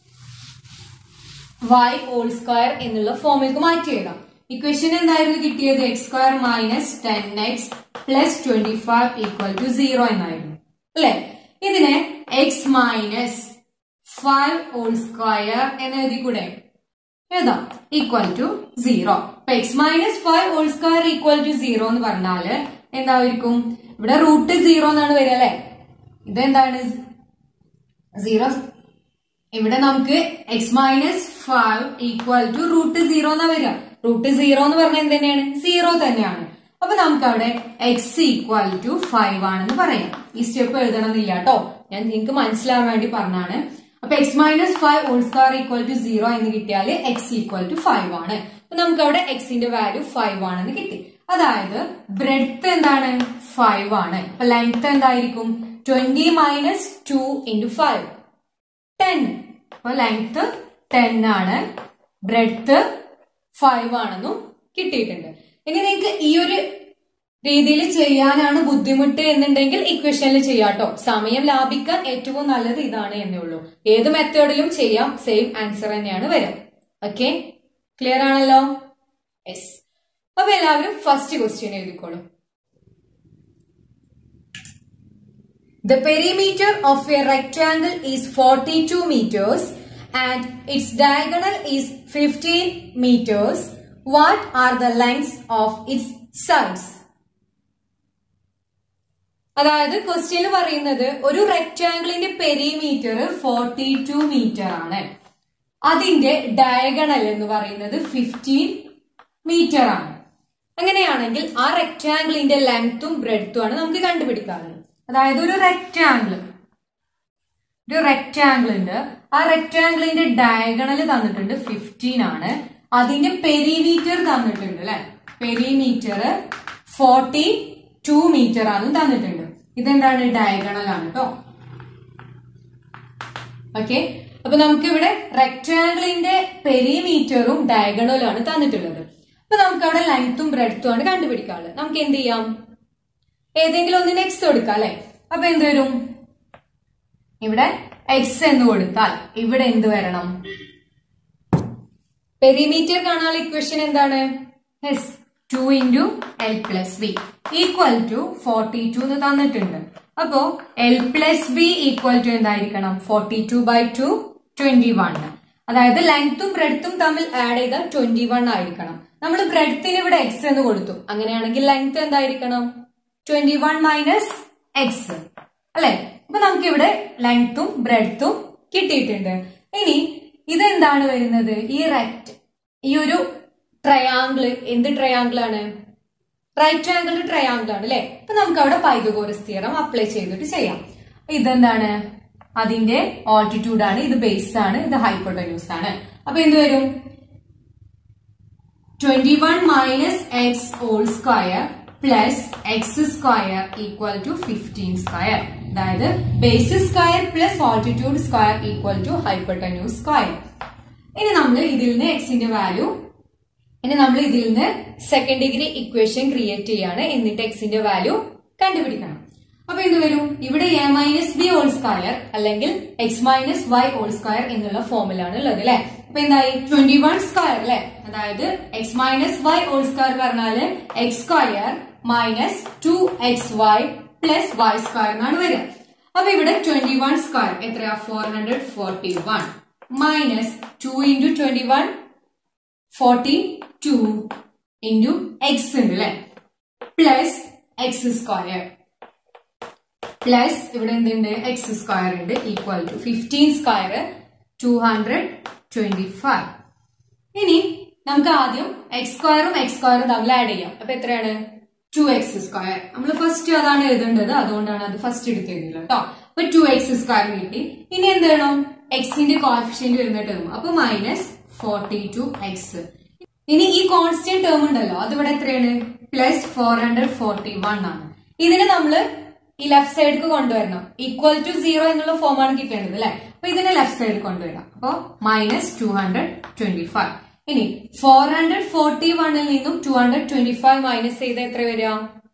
y whole square എന്നുള്ള ഫോമിലേക്ക് മാറ്റി എഴുതാം ഇക്വേഷൻ എന്തായിരുന്നു കിട്ടിയത് x square minus ten x plus twenty five equal to zero എന്നായിരുന്നു അല്ലെ ഇതിനെ x minus five whole square എന്ന് എഴുതി കൂടെ എഴുതാം ഈക്വൽ ടു സീറോ അപ്പൊ x minus five whole square equal to zero എന്ന് പറഞ്ഞാല് എന്തായിരിക്കും ഇവിടെ റൂട്ട് സീറോ എന്നാണ് വരിക അല്ലെ ഇതെന്താണ് സീറോ ഇവിടെ നമുക്ക് x minus five equal to root zero എന്നാ വരിക റൂട്ട് സീറോ എന്ന് പറഞ്ഞാൽ എന്ത് തന്നെയാണ് സീറോ തന്നെയാണ് അപ്പൊ നമുക്ക് അവിടെ എക്സ് ഈക്വൽ ടു ഫൈവ് ആണെന്ന് പറയാം ഈ സ്റ്റെപ്പ് എഴുതണമെന്നില്ല കേട്ടോ ഞാൻ നിങ്ങൾക്ക് മനസ്സിലാവാൻ വേണ്ടി പറഞ്ഞാണ് അപ്പൊ x minus five whole square equal to zero എന്ന് കിട്ടിയാൽ എക്സ് ഈക്വൽ ടു ഫൈവ് ആണ് അപ്പൊ നമുക്ക് അവിടെ എക്സിന്റെ വാല്യൂ ഫൈവ് ആണെന്ന് കിട്ടി അതായത് ബ്രെഡ്ത്ത് എന്താണ് ഫൈവ് ആണ് അപ്പൊ ലെങ്ത് എന്തായിരിക്കും twenty minus two into five ten അപ്പൊ ലെങ്ത് ടെൻ ആണ് ബ്രെഡ്ത്ത് ഫൈവ് ആണെന്നും കിട്ടിയിട്ടുണ്ട് ഇനി നിങ്ങൾക്ക് ഈ ഒരു രീതിയിൽ ചെയ്യാനാണ് ബുദ്ധിമുട്ട് എന്നുണ്ടെങ്കിൽ ഇക്വേഷനിൽ ചെയ്യാട്ടോ സമയം ലാഭിക്കാൻ ഏറ്റവും നല്ലത് ഇതാണ് എന്നേ ഉള്ളൂ ഏത് മെത്തേഡിലും ചെയ്യാം സെയിം ആൻസർ തന്നെയാണ് വരിക ഓക്കെ ക്ലിയർ ആണല്ലോ യെസ് അപ്പൊ എല്ലാവരും ഫസ്റ്റ് ക്വസ്റ്റ്യൻ എഴുതിക്കോളൂ The perimeter of a rectangle is 42 meters and its diagonal is 15 meters. What are the lengths of its sides? അതായത് ക്വസ്റ്റ്യൻ പറയുന്നത് ഒരു റെക്ടാംഗിളിന്റെ പെരിമീറ്റർ ഫോർട്ടി ടു മീറ്റർ ആണ് അതിന്റെ ഡയഗണൽ എന്ന് പറയുന്നത് ഫിഫ്റ്റീൻ മീറ്റർ ആണ് അങ്ങനെയാണെങ്കിൽ ആ റെക്ടാംഗിളിന്റെ ലെങ്ത്തും ബ്രെഡ്ത്തും ആണ് നമുക്ക് കണ്ടുപിടിക്കാറുള്ളത് അതായത് ഒരു റെക്ടാംഗിൾ ഒരു റെക്ടാംഗിൾ ഉണ്ട് ആ റെക്ടാംഗിളിന്റെ ഡയഗണൽ തന്നിട്ടുണ്ട് ഫിഫ്റ്റീൻ ആണ് അതിന്റെ പെരിമീറ്റർ തന്നിട്ടുണ്ട് അല്ലെ പെരിമീറ്റർ ഫോർട്ടി ടു മീറ്റർ ആണ് തന്നിട്ടുണ്ട് ഇതെന്താണ് ഡയഗണൽ ആണ് കേട്ടോ ഓക്കെ അപ്പൊ നമുക്ക് ഇവിടെ റെക്ടാംഗിളിന്റെ പെരിമീറ്ററും ഡയഗണലും ആണ് തന്നിട്ടുള്ളത് അപ്പൊ നമുക്ക് അവിടെ ലെങ്ത്തും ബ്രെഡ്ത്തും ആണ് കണ്ടുപിടിക്കാനുള്ളത് നമുക്ക് എന്ത് ചെയ്യാം ഏതെങ്കിലും ഒന്നിന് എക്സ് കൊടുക്കാം അല്ലെ അപ്പൊ എന്ത് വരും ഇവിടെ എക്സ് എന്ന് കൊടുത്താൽ ഇവിടെ എന്ത് വരണം പെരിമീറ്റർ കാണാനുള്ള ഇക്വേഷൻ എന്താണ് is two into L plus B equal to forty two എന്ന് തന്നിട്ടുണ്ട് അപ്പോ L plus B equal to എന്തായിരിക്കണം forty two by two twenty one അതായത് ലെങ്ത്തും ബ്രെഡ്ത്തും തമ്മിൽ ആഡ് ചെയ്താൽ ട്വന്റി വൺ ആയിരിക്കണം നമ്മൾ ബ്രെഡ്ത്തിന് ഇവിടെ എക്സ് എന്ന് കൊടുത്തു അങ്ങനെയാണെങ്കിൽ ലെങ്ത് എന്തായിരിക്കണം ട്വന്റി വൺ മൈനസ് എക്സ് അല്ലെ അപ്പൊ നമുക്ക് ഇവിടെ ലെങ്ത്തും ബ്രെഡ്ത്തും കിട്ടിയിട്ടുണ്ട് ഇനി ഇതെന്താണ് വരുന്നത് ഈ റെക്ട് ഈ ഒരു ട്രയാങ്കിൾ എന്ത് ട്രയാങ്കിൾ ആണ് റൈറ്റ് ആംഗിൾ ട്രയാങ്കിൾ ആണ് അല്ലെ അപ്പൊ നമുക്ക് അവിടെ പൈതഗോറസ് തിയറം അപ്ലൈ ചെയ്തിട്ട് ചെയ്യാം ഇതെന്താണ് അതിന്റെ ഓൾട്ടിറ്റ്യൂഡ് ആണ് ഇത് ബേസ് ആണ് ഇത് ഹൈപ്പോട്ടന്യൂസ് ആണ് അപ്പൊ എന്ത് വരും twenty one minus x whole square plus x square equal to fifteen square അതായത് base square plus altitude square equal to hypotenuse square ഇനി നമ്മൾ ഇതിൽ നിന്ന് എക്സിന്റെ വാല്യൂ ഇനി നമ്മൾ ഇതിൽ നിന്ന് സെക്കൻഡ് ഡിഗ്രി ഇക്വേഷൻ ക്രിയേറ്റ് ചെയ്യാണ് എന്നിട്ട് എക്സിന്റെ വാല്യൂ കണ്ടുപിടിക്കണം അപ്പൊ എന്ത് വരും ഇവിടെ a minus b whole square അല്ലെങ്കിൽ x minus y whole square എന്നുള്ള ഫോമിലാണ് ഉള്ളത് അല്ലെ അപ്പൊ എന്തായി ട്വന്റി വൺ സ്ക്വയർ അല്ലെ അതായത് x minus y whole square പറഞ്ഞാല് x square minus two x y plus y square എന്നാണ് വരിക അപ്പൊ ഇവിടെ ട്വന്റി വൺ സ്ക്വയർ എത്രയാ four hundred forty one minus two into twenty one forty two into x ഉണ്ട് അല്ലെ പ്ലസ് എക്സ് സ്ക്വയർ പ്ലസ് ഇവിടെ എന്തുണ്ട് എക്സ് സ്ക്വയർ ഉണ്ട് equal to fifteen square two hundred twenty five ഇനി നമുക്ക് ആദ്യം എക്സ് സ്ക്വയറും എക്സ് സ്ക്വയറും തമ്മിൽ ആഡ് ചെയ്യാം അപ്പൊ എത്രയാണ് ടു എക്സ് സ്ക്വയർ നമ്മൾ ഫസ്റ്റ് അതാണ് എഴുതേണ്ടത് അതുകൊണ്ടാണ് അത് ഫസ്റ്റ് എടുത്തെഴുതിയത് കേട്ടോ അപ്പൊ ടു എക്സ് സ്ക്വയർ കിട്ടി ഇനി എന്ത് വേണം എക്സിന്റെ കോഫിഷ്യന്റ് വരുന്ന ടേം അപ്പൊ മൈനസ് ഫോർട്ടി ടു എക്സ് ഇനി ഈ കോൺസ്റ്റന്റ് ടേം ഉണ്ടല്ലോ അത് ഇവിടെ എത്രയാണ് plus four hundred forty one ആണ് ഇതിന് നമ്മള് ഈ ലെഫ്റ്റ് സൈഡിലേക്ക് കൊണ്ടുവരണം ഈക്വൽ ടു സീറോ എന്നുള്ള ഫോമാണ് കിട്ടേണ്ടത് അല്ലെ അപ്പൊ ഇതിനെ ലെഫ്റ്റ് സൈഡിൽ കൊണ്ടുവരാം അപ്പൊ minus two hundred twenty five ഇനി ഫോർ ഹൺഡ്രഡ് ഫോർട്ടി വണ്ണിൽ നിന്നും two hundred twenty five minus ചെയ്ത് എത്ര വരിക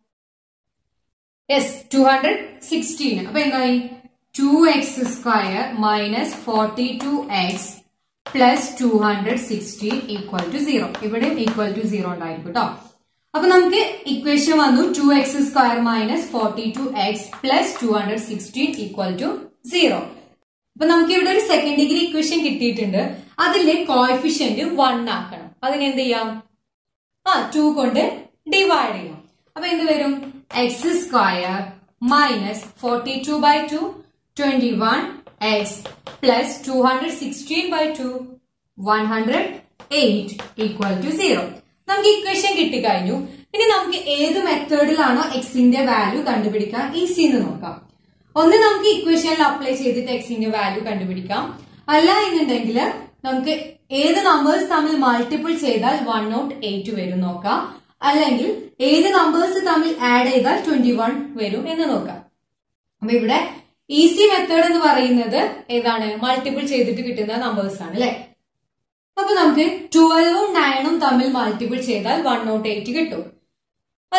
യെസ് ടു ഹൺഡ്രഡ് സിക്സ്റ്റീൻ അപ്പൊ എന്തായി two x square minus forty two x plus two hundred sixteen equal to zero ഇവിടെ equal to zero ഉണ്ടായിരിക്കും കേട്ടോ അപ്പൊ നമുക്ക് ഇക്വേഷൻ വന്നു two x square minus forty two x plus two hundred sixteen equal to zero അപ്പൊ നമുക്ക് ഇവിടെ ഒരു സെക്കൻഡ് ഡിഗ്രി ഇക്വേഷൻ കിട്ടിയിട്ടുണ്ട് അതിലെ കോഎഫിഷ്യന്റ് വൺ ആക്കണം അതിന് എന്ത് ചെയ്യാം ആ ടു കൊണ്ട് ഡിവൈഡ് ചെയ്യാം അപ്പൊ എന്ത് വരും x square minus forty two by two twenty one x plus two hundred sixteen by two one hundred eight equal to zero നമുക്ക് ഇക്വേഷൻ കിട്ടിക്കഴിഞ്ഞു ഇനി നമുക്ക് ഏത് മെത്തേഡിലാണോ എക്സിന്റെ വാല്യൂ കണ്ടുപിടിക്കാൻ ഈസി എന്ന് നോക്കാം ഒന്ന് നമുക്ക് ഇക്വേഷനിൽ അപ്ലൈ ചെയ്തിട്ട് എക്സിന്റെ വാല്യൂ കണ്ടുപിടിക്കാം അല്ല എന്നുണ്ടെങ്കിൽ നമുക്ക് ഏത് നമ്പേഴ്സ് തമ്മിൽ മൾട്ടിപ്പിൾ ചെയ്താൽ വൺ നോട്ട് എയ്റ്റ് വരും നോക്കാം അല്ലെങ്കിൽ ഏത് നമ്പേഴ്സ് തമ്മിൽ ആഡ് ചെയ്താൽ ട്വന്റി വൺ വരും എന്ന് നോക്കാം അപ്പൊ ഇവിടെ ഈസി മെത്തേഡ് എന്ന് പറയുന്നത് ഏതാണ് മൾട്ടിപ്പിൾ ചെയ്തിട്ട് കിട്ടുന്ന നമ്പേഴ്സ് ആണ് അല്ലെ അപ്പൊ നമുക്ക് ട്വൽവും നയനും തമ്മിൽ മൾട്ടിപ്പിൾ ചെയ്താൽ വൺ നോട്ട് എയ്റ്റ് കിട്ടും അത്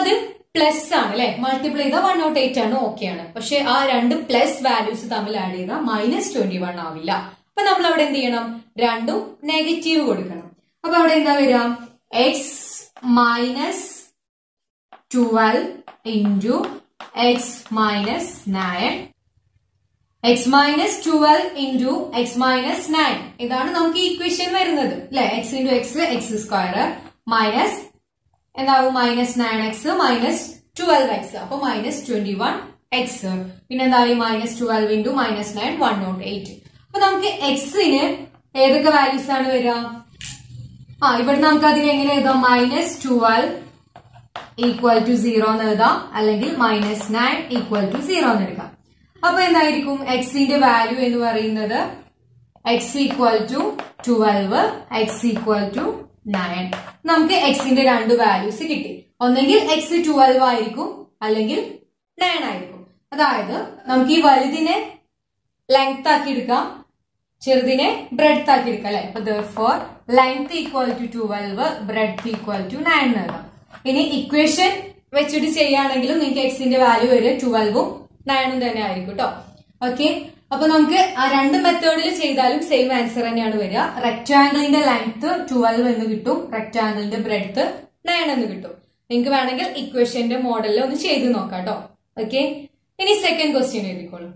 പ്ലസ് ആണ് അല്ലെ മൾട്ടിപ്ലൈ ചെയ്താൽ വൺ നോട്ട് എയ്റ്റ് ആണ് ഓക്കെ ആണ് പക്ഷെ ആ രണ്ട് പ്ലസ് വാല്യൂസ് തമ്മിൽ ആഡ് ചെയ്താൽ മൈനസ് ട്വന്റി വൺ ആവില്ല അപ്പൊ നമ്മൾ അവിടെ എന്ത് ചെയ്യണം രണ്ടും നെഗറ്റീവ് കൊടുക്കണം അപ്പൊ അവിടെ എന്താ വരിക x minus twelve into X minus nine x minus twelve into X minus nine ഇതാണ് നമുക്ക് ഇക്വേഷൻ വരുന്നത് അല്ലെ x into x x square minus എന്താവും minus nine x minus twelve x അപ്പൊ മൈനസ് ട്വന്റി വൺ എക്സ് പിന്നെ എന്തായി minus twelve into minus nine one nought eight അപ്പൊ നമുക്ക് എക്സിന് ഏതൊക്കെ വാല്യൂസ് ആണ് വരിക ആ ഇവിടെ നമുക്ക് അതിന് എങ്ങനെ എഴുതാം minus twelve equal to zero എന്ന് എഴുതാം അല്ലെങ്കിൽ minus nine equal to zero എന്ന് എടുക്കാം അപ്പൊ എന്തായിരിക്കും എക്സിന്റെ വാല്യൂ എന്ന് പറയുന്നത് x equal to twelve x equal to nine നമുക്ക് എക്സിന്റെ രണ്ട് വാല്യൂസ് കിട്ടി ഒന്നെങ്കിൽ എക്സ് ട്വൽവ് ആയിരിക്കും അല്ലെങ്കിൽ നയൻ ആയിരിക്കും അതായത് നമുക്ക് ഈ വലുതിനെ ലെങ്ത് ആക്കി എടുക്കാം ചെറുതിനെ ബ്രെഡ് ആക്കി എടുക്കാം അല്ലെ അപ്പൊ for length equal to twelve breadth equal to nine എഴുതാം ഇനി ഇക്വേഷൻ വെച്ചിട്ട് ചെയ്യുകയാണെങ്കിലും നിങ്ങൾക്ക് എക്സിന്റെ വാല്യൂ വരെ ട്വൽവും നയനും തന്നെ ആയിരിക്കും കേട്ടോ ഓക്കെ അപ്പൊ നമുക്ക് ആ രണ്ട് മെത്തേഡിൽ ചെയ്താലും സെയിം ആൻസർ തന്നെയാണ് വരിക റെക്ടാംഗിളിന്റെ ലെങ്ത് ട്വൽവ് എന്ന് കിട്ടും റെക്ടാംഗിളിന്റെ ബ്രെഡ്ത്ത് നയൻ എന്ന് കിട്ടും നിങ്ങൾക്ക് വേണമെങ്കിൽ ഇക്വേഷന്റെ മോഡലിൽ ഒന്ന് ചെയ്ത് നോക്കാം കേട്ടോ ഓക്കെ ഇനി സെക്കൻഡ് ക്വസ്റ്റ്യൻ എഴുതിക്കോളൂ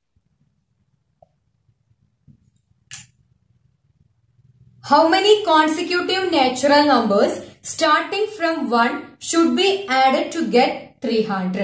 How many consecutive natural numbers starting from 1 should be added to get 300?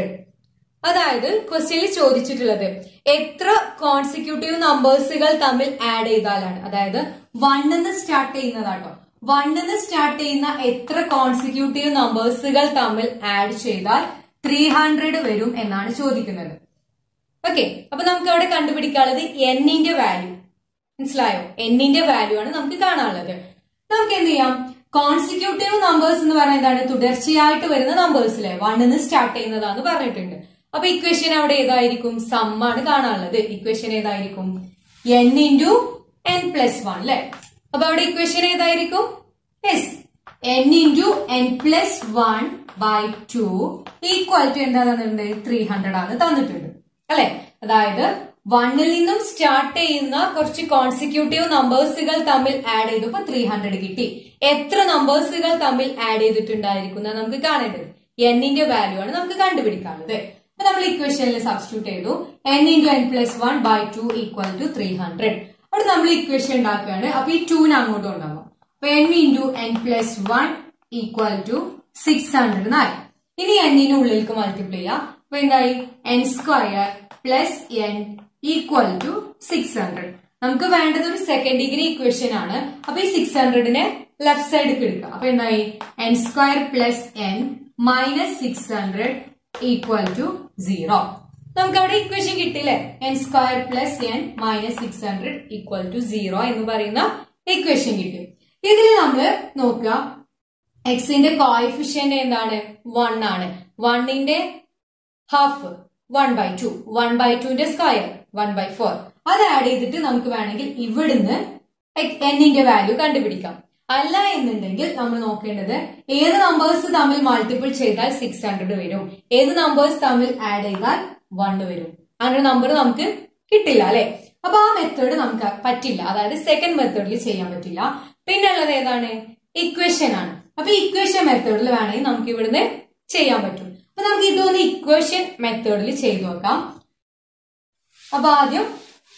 അതായത് ക്വസ്റ്റ്യനിൽ ചോദിച്ചിട്ടുള്ളത് എത്ര കോൺസിക്യൂട്ടീവ് നമ്പേഴ്സുകൾ തമ്മിൽ ആഡ് ചെയ്താലാണ് അതായത് വണ്ണിന്ന് സ്റ്റാർട്ട് ചെയ്യുന്നതാട്ടോ വണ്ണിന്ന് സ്റ്റാർട്ട് ചെയ്യുന്ന എത്ര കോൺസിക്യൂട്ടീവ് നമ്പേഴ്സുകൾ തമ്മിൽ ആഡ് ചെയ്താൽ ത്രീ ഹൺഡ്രഡ് വരും എന്നാണ് ചോദിക്കുന്നത് ഓക്കെ അപ്പൊ നമുക്ക് അവിടെ കണ്ടുപിടിക്കാനുള്ളത് എന്നിന്റെ വാല്യൂ മനസ്സിലായോ എന്നിന്റെ വാല്യൂ ആണ് നമുക്ക് കാണാനുള്ളത് നമുക്ക് എന്ത് ചെയ്യാം കോൺസിക്യൂട്ടീവ് നമ്പേഴ്സ് എന്ന് പറഞ്ഞാൽ എന്താണ് തുടർച്ചയായിട്ട് വരുന്ന നമ്പേഴ്സ് അല്ലേ വണ്ണിന്ന് സ്റ്റാർട്ട് ചെയ്യുന്നതാന്ന് പറഞ്ഞിട്ടുണ്ട് അപ്പൊ ഇക്വേഷൻ അവിടെ ഏതായിരിക്കും സം ആണ് കാണാനുള്ളത് ഇക്വേഷൻ ഏതായിരിക്കും n into n plus one അല്ലെ അപ്പൊ അവിടെ ഇക്വേഷൻ ഏതായിരിക്കും yes n into n plus one by two equal to എന്താ തന്നിട്ടുണ്ട് ത്രീ ഹൺഡ്രഡ് ആണ് തന്നിട്ടുണ്ട് അല്ലെ അതായത് വണ്ണിൽ നിന്നും സ്റ്റാർട്ട് ചെയ്യുന്ന കുറച്ച് കോൺസിക്യൂട്ടീവ് നമ്പേഴ്സുകൾ തമ്മിൽ ആഡ് ചെയ്തു ഇപ്പൊ ത്രീ ഹൺഡ്രഡ് കിട്ടി എത്ര നമ്പേഴ്സുകൾ തമ്മിൽ ആഡ് ചെയ്തിട്ടുണ്ടായിരിക്കും എന്നാ നമുക്ക് കാണേണ്ടത് എന്നിന്റെ വാല്യൂ ആണ് നമുക്ക് കണ്ടുപിടിക്കാനുള്ളത് അപ്പൊ നമ്മൾ ഇക്വേഷനിൽ സബ്സ്റ്റിറ്റ്യൂട്ട് ചെയ്തു n into n plus one by two equal to three hundred അവിടെ നമ്മൾ ഇക്വേഷൻ ഉണ്ടാക്കുകയാണ് അപ്പൊ ഈ ടൂന് അങ്ങോട്ട് ഉണ്ടാവും അപ്പൊ n into n plus one equal to six hundred എന്നായി ഇനി എന്നിന് ഉള്ളിലേക്ക് മൾട്ടിപ്ലൈ ചെയ്യാം അപ്പൊ എന്തായി n square plus n equal to six hundred നമുക്ക് വേണ്ടത് ഒരു സെക്കൻഡ് ഡിഗ്രി ഇക്വേഷൻ ആണ് അപ്പൊ ഈ സിക്സ് ഹൺഡ്രഡിനെ ലെഫ്റ്റ് സൈഡിലേക്ക് എടുക്കുക അപ്പൊ എന്തായി n square plus n minus six hundred equal to zero നമുക്ക് അവിടെ ഇക്വേഷൻ കിട്ടില്ലേ n square plus n minus six hundred equal to zero എന്ന് പറയുന്ന ഇക്വേഷൻ കിട്ടി ഇതിൽ നമ്മൾ നോക്കുക എക്സിന്റെ കോയിഫിഷ്യന്റ് എന്താണ് വൺ ആണ് വണ്ണിന്റെ half one by two one by ടുന്റെ സ്ക്വയർ വൺ ബൈ ഫോർ അത് ആഡ് ചെയ്തിട്ട് നമുക്ക് വേണമെങ്കിൽ ഇവിടുന്ന് എന്നിന്റെ വാല്യൂ കണ്ടുപിടിക്കാം അല്ല എന്നുണ്ടെങ്കിൽ നമ്മൾ നോക്കേണ്ടത് ഏത് നമ്പേഴ്സ് തമ്മിൽ മൾട്ടിപ്പിൾ ചെയ്താൽ സിക്സ് ഹൺഡ്രഡ് വരും ഏത് നമ്പേഴ്സ് തമ്മിൽ ആഡ് ചെയ്താൽ വൺ വരും അങ്ങനെ നമ്പർ നമുക്ക് കിട്ടില്ല അല്ലെ അപ്പൊ ആ മെത്തേഡ് നമുക്ക് പറ്റില്ല അതായത് സെക്കൻഡ് മെത്തേഡിൽ ചെയ്യാൻ പറ്റില്ല പിന്നെ ഉള്ളത് ഏതാണ് ഇക്വേഷൻ ആണ് അപ്പൊ ഇക്വേഷൻ മെത്തേഡിൽ വേണമെങ്കിൽ നമുക്ക് ഇവിടുന്ന് ചെയ്യാൻ പറ്റും അപ്പൊ നമുക്ക് ഇതൊന്ന് ഇക്വേഷൻ മെത്തേഡിൽ ചെയ്തു നോക്കാം അപ്പൊ ആദ്യം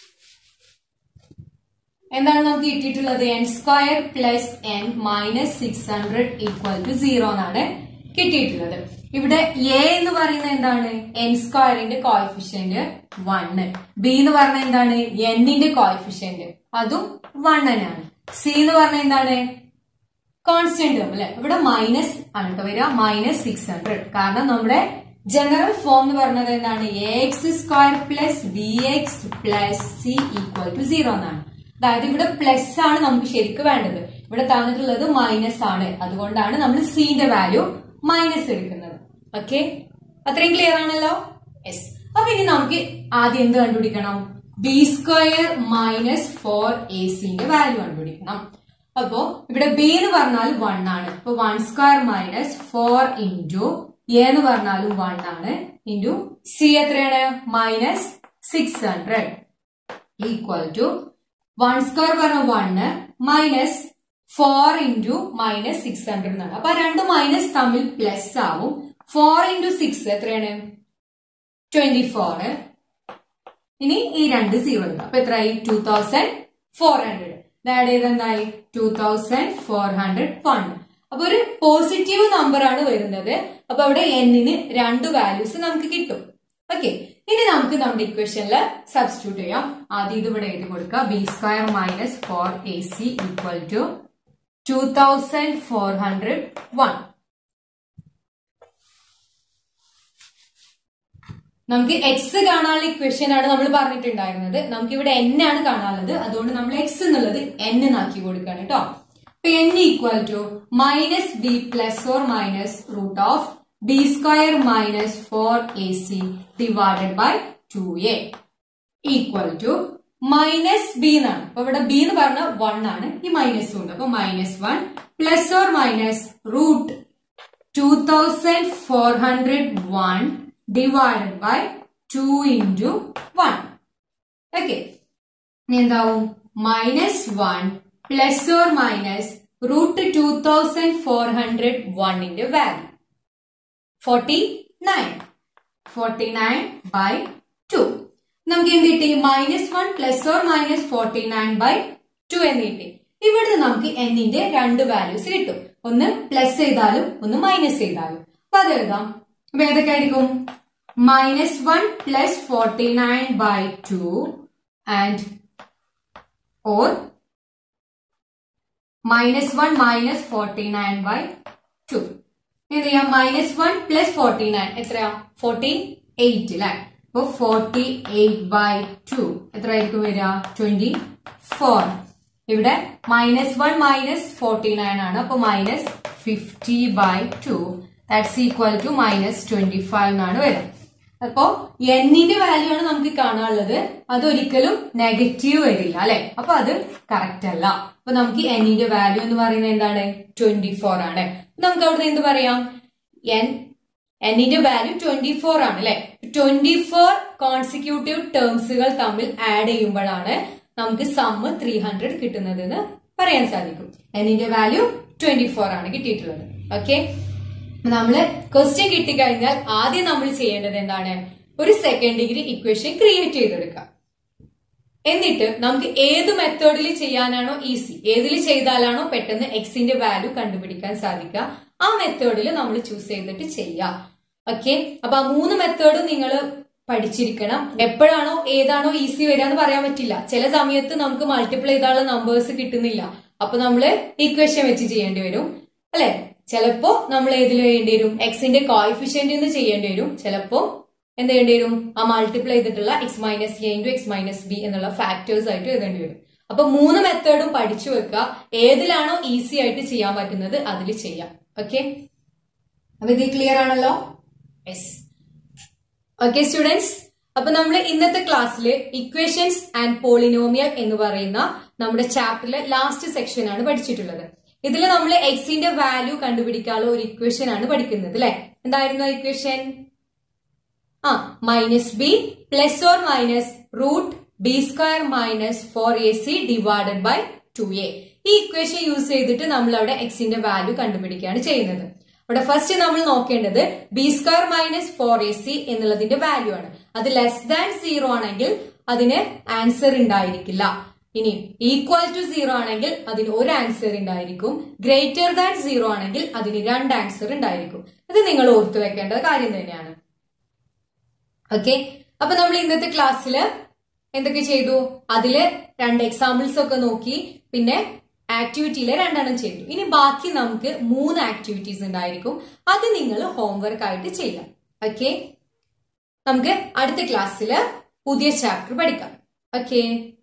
എന്താണ് നമുക്ക് കിട്ടിയിട്ടുള്ളത് n square plus n minus six hundred equal to zero എന്നാണ് കിട്ടിയിട്ടുള്ളത് ഇവിടെ എ എന്ന് പറയുന്നത് എന്താണ് എൻ സ്ക്വയറിന്റെ കോയിഫിഷ്യന്റ് വണ്ണ് ബി എന്ന് പറഞ്ഞാൽ എന്താണ് എന്നിന്റെ കോയിഫിഷ്യന്റ് അതും വൺ തന്നെയാണ് സി എന്ന് പറഞ്ഞാൽ എന്താണ് കോൺസ്റ്റന്റ് ടേം അല്ലെ ഇവിടെ മൈനസ് ആണ് കേട്ടോ വരിക മൈനസ് സിക്സ് ഹൺഡ്രഡ് കാരണം നമ്മുടെ ജനറൽ ഫോം എന്ന് പറഞ്ഞത് എന്താണ് a X square plus B X plus C equal to zero എന്നാണ് അതായത് ഇവിടെ പ്ലസ് ആണ് നമുക്ക് ശരിക്കും വേണ്ടത് ഇവിടെ തന്നിട്ടുള്ളത് മൈനസ് ആണ് അതുകൊണ്ടാണ് നമ്മൾ സിന്റെ വാല്യൂ മൈനസ് എടുക്കുന്നത് ഓക്കെ അത്രയും ക്ലിയർ ആണല്ലോ യെസ് അപ്പൊ ഇനി നമുക്ക് ആദ്യം എന്ത് കണ്ടുപിടിക്കണം b square minus four A സിന്റെ വാല്യൂ കണ്ടുപിടിക്കണം അപ്പോ ഇവിടെ ബി എന്ന് പറഞ്ഞാൽ വൺ ആണ് അപ്പൊ one square minus four into A എന്ന് പറഞ്ഞാലും വൺ ആണ് ഇൻറ്റു സി എത്രയാണ് minus six hundred equal to one square പറഞ്ഞ one minus four into minus six hundred എന്നാണ് അപ്പൊ ആ രണ്ട് മൈനസ് തമ്മിൽ പ്ലസ് ആവും ഫോർ ഇൻറ്റു സിക്സ് എത്രയാണ് ട്വന്റി ഫോർ ഇനി ഈ രണ്ട് സീറോ ഇടുക അപ്പൊ എത്രയായി two thousand four hundred add ചെയ്ത് എന്തായി two thousand four hundred one അപ്പൊ ഒരു പോസിറ്റീവ് നമ്പർ ആണ് വരുന്നത് അപ്പൊ അവിടെ എന്നിന് രണ്ട് വാല്യൂസ് നമുക്ക് കിട്ടും ഓക്കെ ഇനി നമുക്ക് നമ്മുടെ ഇക്വേഷനിൽ സബ്സ്റ്റിറ്റ്യൂട്ട് ചെയ്യാം ആദ്യം ഇത് ഇവിടെ എഴുതി കൊടുക്കുക b square minus four A C equal to two thousand four hundred one നമുക്ക് എക്സ് കാണാനുള്ള ഇക്വേഷൻ ആണ് നമ്മൾ പറഞ്ഞിട്ടുണ്ടായിരുന്നത് നമുക്ക് ഇവിടെ എൻ ആണ് കാണാനുള്ളത് അതുകൊണ്ട് നമ്മൾ എക്സ് എന്നുള്ളത് എൻ എന്നാക്കി കൊടുക്കുകയാണ് കേട്ടോ അപ്പൊ N equal to minus B plus or minus root of B square minus four A C divided by two A equal to minus B എന്നാണ് അപ്പൊ ഇവിടെ ബി എന്ന് പറഞ്ഞ വൺ ആണ് ഈ മൈനസ് ഉണ്ട് അപ്പൊ minus one plus or minus root two thousand four hundred one divided by two into one okay എന്താവും minus one plus or minus root two thousand four hundred വണ്ണിന്റെ value forty nine forty nine by two നമുക്ക് എന്ത് കിട്ടി minus one plus or minus forty nine by two എന്ന് കിട്ടി ഇവിടുന്ന് നമുക്ക് എന്നിന്റെ രണ്ട് വാല്യൂസ് കിട്ടും ഒന്ന് പ്ലസ് ചെയ്താലും ഒന്ന് മൈനസ് ചെയ്താലും അപ്പൊ അത് എഴുതാം അപ്പൊ ഏതൊക്കെ ആയിരിക്കും minus one plus forty nine by two and or minus one minus forty nine by two എന്ത് ചെയ്യാം minus one plus forty nine എത്രയാ ഫോർട്ടി എയ്റ്റ് അല്ലെ അപ്പൊ ഫോർട്ടി എയ്റ്റ് ബൈ ടു എത്ര ആയിരിക്കും വരിക ട്വന്റി ഫോർ ഇവിടെ minus one minus forty nine ആണ് അപ്പൊ minus fifty by two that's equal to minus twenty five എന്നാണ് വരിക അപ്പോ എന്നിന്റെ വാല്യൂ ആണ് നമുക്ക് കാണാനുള്ളത് അതൊരിക്കലും നെഗറ്റീവ് വരില്ല അല്ലെ അപ്പൊ അത് കറക്റ്റ് അല്ല അപ്പൊ നമുക്ക് എന്നിന്റെ വാല്യൂ എന്ന് പറയുന്നത് എന്താണ് ട്വന്റി ഫോർ ആണ് നമുക്ക് അവിടുന്ന് എന്ത് പറയാം എൻ എന്നിന്റെ വാല്യൂ ട്വന്റി ഫോർ ആണ് അല്ലെ ട്വന്റി ഫോർ കോൺസിക്യൂട്ടീവ് ടേംസുകൾ തമ്മിൽ ആഡ് ചെയ്യുമ്പോഴാണ് നമുക്ക് സമ്മ് ത്രീ ഹൺഡ്രഡ് കിട്ടുന്നത് എന്ന് പറയാൻ സാധിക്കും എന്നിന്റെ വാല്യൂ ട്വന്റി ഫോർ ആണ് കിട്ടിയിട്ടുള്ളത് ഓക്കെ നമ്മള് ക്വസ്റ്റ്യൻ കിട്ടിക്കഴിഞ്ഞാൽ ആദ്യം നമ്മൾ ചെയ്യേണ്ടത് എന്താണ് ഒരു സെക്കൻഡ് ഡിഗ്രി ഇക്വേഷൻ ക്രിയേറ്റ് ചെയ്തെടുക്കുക എന്നിട്ട് നമുക്ക് ഏത് മെത്തേഡിൽ ചെയ്യാനാണോ ഈസി ഏതിൽ ചെയ്താലാണോ പെട്ടെന്ന് എക്സിന്റെ വാല്യൂ കണ്ടുപിടിക്കാൻ സാധിക്കുക ആ മെത്തേഡിൽ നമ്മൾ ചൂസ് ചെയ്തിട്ട് ചെയ്യാം ഓക്കെ അപ്പൊ ആ മൂന്ന് മെത്തേഡും നിങ്ങൾ പഠിച്ചിരിക്കണം എപ്പോഴാണോ ഏതാണോ ഈസി വരിക എന്ന് പറയാൻ പറ്റില്ല ചില സമയത്ത് നമുക്ക് മൾട്ടിപ്ലൈ ചെയ്താലുള്ള നമ്പേഴ്സ് കിട്ടുന്നില്ല അപ്പൊ നമ്മള് ഇക്വേഷൻ വെച്ച് ചെയ്യേണ്ടി വരും അല്ലെ ചിലപ്പോ നമ്മൾ ഏതിൽ ചെയ്യേണ്ടി വരും എക്സിന്റെ കോയിഫിഷ്യന്റ് എന്ന് ചെയ്യേണ്ടി വരും ചിലപ്പോ എന്ത് ചെയ്യേണ്ടി വരും ആ മൾട്ടിപ്ലൈ ചെയ്തിട്ടുള്ള X minus A into X minus B എന്നുള്ള ഫാക്ടേഴ്സ് ആയിട്ട് എഴുതേണ്ടി വരും അപ്പൊ മൂന്ന് മെത്തേഡും പഠിച്ചു വെക്കുക ഏതിലാണോ ഈസി ആയിട്ട് ചെയ്യാൻ പറ്റുന്നത് അതിൽ ചെയ്യാം ഓക്കെ അപ്പൊ ഇത് ക്ലിയർ ആണല്ലോ യെസ് ഓക്കെ സ്റ്റുഡൻസ് അപ്പൊ നമ്മൾ ഇന്നത്തെ ക്ലാസ്സിൽ ഇക്വേഷൻസ് ആൻഡ് പോളിനോമിയൽ എന്ന് പറയുന്ന നമ്മുടെ ചാപ്റ്ററിലെ ലാസ്റ്റ് സെക്ഷൻ ആണ് പഠിച്ചിട്ടുള്ളത് ഇതിൽ നമ്മൾ എക്സിന്റെ വാല്യൂ കണ്ടുപിടിക്കാനുള്ള ഒരു ഇക്വേഷൻ ആണ് പഠിക്കുന്നത് അല്ലെ എന്തായിരുന്നു ആ ഇക്വേഷൻ ആ minus B plus or minus root B square minus four A C divided by two A ഈ ഇക്വേഷൻ യൂസ് ചെയ്തിട്ട് നമ്മൾ അവിടെ എക്സിന്റെ വാല്യൂ കണ്ടുപിടിക്കുകയാണ് ചെയ്യുന്നത് അവിടെ ഫസ്റ്റ് നമ്മൾ നോക്കേണ്ടത് B square minus four A C എന്നുള്ളതിന്റെ വാല്യൂ ആണ് അത് ലെസ് ദാൻ സീറോ ആണെങ്കിൽ അതിന് ആൻസർ ഉണ്ടായിരിക്കില്ല ഇനി ഈക്വൽ ടു സീറോ ആണെങ്കിൽ അതിന് ഒരു ആൻസർ ഉണ്ടായിരിക്കും ഗ്രേറ്റർ ദാൻ സീറോ ആണെങ്കിൽ അതിന് രണ്ട് ആൻസർ ഉണ്ടായിരിക്കും ഇത് നിങ്ങൾ ഓർത്തു വെക്കേണ്ട കാര്യം തന്നെയാണ് ഓക്കെ അപ്പൊ നമ്മൾ ഇന്നത്തെ ക്ലാസ്സിൽ എന്തൊക്കെ ചെയ്തു അതില് രണ്ട് എക്സാമ്പിൾസ് ഒക്കെ നോക്കി പിന്നെ ആക്ടിവിറ്റിയിലെ രണ്ടെണ്ണം ചെയ്തു ഇനി ബാക്കി നമുക്ക് മൂന്ന് ആക്ടിവിറ്റീസ് ഉണ്ടായിരിക്കും അത് നിങ്ങൾ ഹോംവർക്ക് ആയിട്ട് ചെയ്യാം ഓക്കെ നമുക്ക് അടുത്ത ക്ലാസ്സിൽ പുതിയ ചാപ്റ്റർ പഠിക്കാം ഓക്കെ